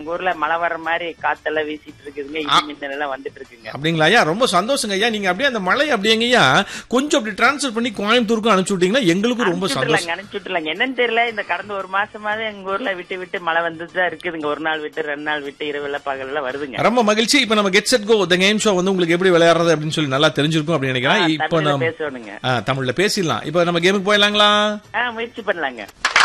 எங்க ஊர்ல மழை வர்ற மாதிரி காத்தெல்லாம் வீசிட்டு இருக்குதுங்க இடி மின்னல் எல்லாம் வந்துட்டு இருக்குங்க அப்படிங்களா ஐயா ரொம்ப சந்தோஷங்க ஐயா நீங்க அப்படியே அந்த மழை அப்படியேங்க ஐயா கொஞ்சம் அப்படி டிரான்ஸ்ஃபர் பண்ணி கோயம்புத்தூருக்கும் அனுப்பிச்சு விட்டீங்கன்னா எங்களுக்கும் ரொம்ப சந்தோஷம் அனுப்பிச்சுட்டுலாங்க அனுப்பிச்சுட்டுலாங்க என்னன்னு தெரியல இந்த கடந்த ஒரு மாசமாவே எங்க ஊர்ல விட்டு விட்டு மழை வந்துட்டு தான் இருக்குதுங்க ஒரு நாள் விட்டு ரெண்டு நாள் விட்டு இரவுல பகல்ல வருதுங்க ரொம்ப மகிழ்ச்சி இப்ப நம்ம get set go the game show வந்து உங்களுக்கு எப்படி விளையாடுறது அப்படின்னு சொல்லி நல்லா தெரிஞ்சிருக்கும் அப்படின்னு நினைக்கிறேன் ஆ, இப்போ தமிழ்ல நம்ம பேசணுங்க ஆ, தமிழ்ல பேசிடலாம் இப்போ நம்ம கேமுக்கு போயிடலாங்களா ஆ முயற்சி பண்ணலாங்க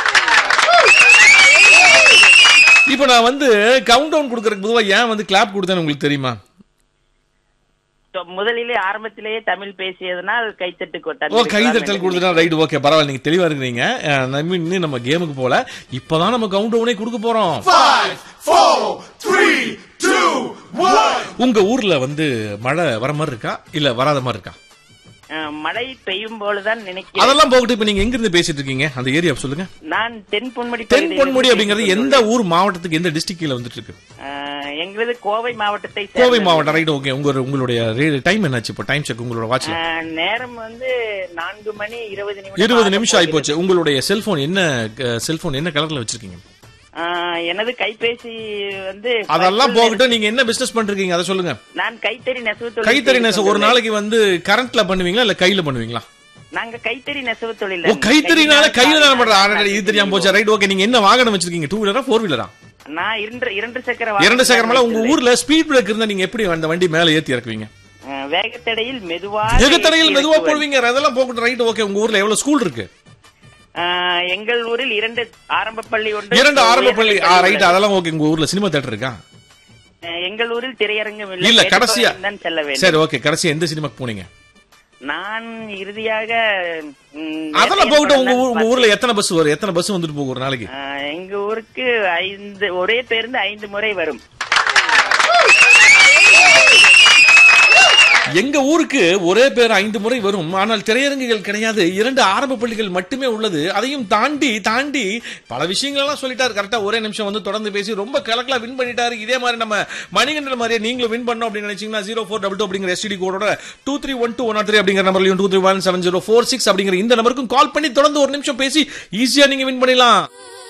இப்போ நான் வந்து கவுண்ட் டவுன் கொடுக்கறதுக்கு பொதுவா ஏன் வந்து கிளாப் கொடுத்தேன்னு உங்களுக்கு தெரியுமா தொ- முதலிலே ஆரம்பத்திலேயே தமிழ் பேசியதனால் கைத்தட்டு ஓ கொட்டாங்க கை தட்டல் கொடுத்துட்டா ரைட் ஓகே பரவாயில்ல நீங்க தெளிவா இருக்கிறீங்க அஹ், நம்ம இன்னும் நம்ம கேமுக்கு போல இப்பதான் நம்ம கவுண்ட் டவுனே கொடுக்க போறோம் Five, four, three, two, one. உங்க ஊர்ல வந்து மழை வர மாதிரி இருக்கா இல்ல வராத மாதிரி இருக்கா மழை பெய்யும் போலதான் நினைக்கிறேன் அதெல்லாம் போகட்டும் இப்ப நீங்க எங்க இருந்து பேசிட்டு இருக்கீங்க அந்த ஏரியா சொல்லுங்க நான் தென் பொன்முடி தென் பகுதியிலிருந்து பொன்முடி அப்படிங்கிறது பேசிக் எந்த ஊர் மாவட்டத்துக்கு எந்த டிஸ்ட்ரிக்ட்ல வந்துட்டு இருக்கு ஆஹ் எங்களது கோவை மாவட்டத்தை கோவை சேர்ந்தது. மாவட்டம் ரைட் ஓகே உங்க உங்களுடைய டைம் என்னாச்சு இப்போ டைம் செக் உங்களோட வாட்ச் ஆஹ் நேரம் வந்து நான்கு மணி இருபது நிமிடம் இருபது ஆகப் நிமிஷம் ஆகி போகிறது. போச்சு உங்களுடைய செல்போன் என்ன செல்போன் என்ன கலர்ல வச்சிருக்கீங்க ஆஹ் எனது கைபேசி வந்து அதெல்லாம் பர்பிள் போகட்டும் நீங்க என்ன பிசினஸ் பண்றீங்க அதை சொல்லுங்க நிற- நான் கைத்தறி நெசவு தொழில் கைத்தறி செய்து நெசவு ஒரு கொண்டுள்ளேன். நாளைக்கு வந்து கரண்ட்ல பண்ணுவீங்களா இல்ல கையில பண்ணுவீங்களா நாங்க கைத்தறி நெசவு தொழில் ஓ கைத்தறினால கையில தான் பண்ற ஆல்ரெடி இது தெரியாம போச்சு ரைட் ஓகே நீங்க என்ன வாகனம் வச்சிருக்கீங்க டூ வீலரா ஃபோர் வீலரா நான் இரண்டு இரண்டு சக்கர இரண்டு வாகனம் சக்கரம் மேல உங்க வைத்துள்ளேன். ஊர்ல ஸ்பீட் பிரேக் இருந்தா நீங்க எப்படி அந்த வண்டி மேல ஏத்தி இறக்குவீங்க ஆஹ் வேகத்தடையில் மெதுவா வேகத்தடையில் மெதுவா போடுவீங்க அதெல்லாம் போகட்டும் ரைட் ஓகே உங்க ஊர்ல எவ்வளவு ஸ்கூல் இருக்கு ஆஹ் எங்கள் ஊரில் இரண்டு ஆரம்ப பள்ளி ஒன்று இரண்டு ஆரம்ப பள்ளி உயர்நிலைப் பள்ளி ரைட் உள்ளது. அதெல்லாம் ஓகே உங்க ஊர்ல சினிமா தியேட்டர் இருக்கா ஆஹ் எங்கள் ஊரில் திரையரங்கம் இல்ல இல்லை கடைசியா மேட்டுப்பாளையம் தான் செல்ல வேண்டும் சரி ஓகே கடைசியா எந்த சினிமாக்கு போனீங்க நான் இறுதியாக ம், அதெல்லாம் வேட்டையன் போகட்டும் உங்க படம் ஊர்- தான் உங்க ஊர்ல எத்தனை பஸ் வரும் எத்தனை பஸ் வந்துட்டு போகும் ஒரு நாளைக்கு ஆஹ் எங்க ஊருக்கு ஐந்து ஒரே பேருந்து ஐந்து முறை வரும் எங்க ஊருக்கு ஒரே பேர் ஐந்து முறை வரும் ஆனால் திரையரங்குகள் கிடையாது இரண்டு ஆரம்ப பள்ளிகள் மட்டுமே உள்ளது அதையும் தாண்டி தாண்டி பல விஷயங்கள் எல்லாம் சொல்லிட்டாரு கரெக்டா ஒரே நிமிஷம் வந்து தொடர்ந்து பேசி ரொம்ப கலக்கலா வின் பண்ணிட்டாரு இதே மாதிரி நம்ம மணிகண்டன் மாதிரியே நீங்களும் வின் பண்ணோம் அப்படின்னு நினைச்சீங்கன்னா ஜீரோ ஃபோர் டபுள் டூ அப்படிங்கிற எஸ்டிடி கோடோட two three one two one three அப்படிங்கிற நம்பர்லையும் two three one seven zero four six அப்படிங்கிற இந்த நம்பருக்கும் கால் பண்ணி தொடர்ந்து ஒரு நிமிஷம் பேசி ஈஸியா நீங்க வின் பண்ணிடலாம்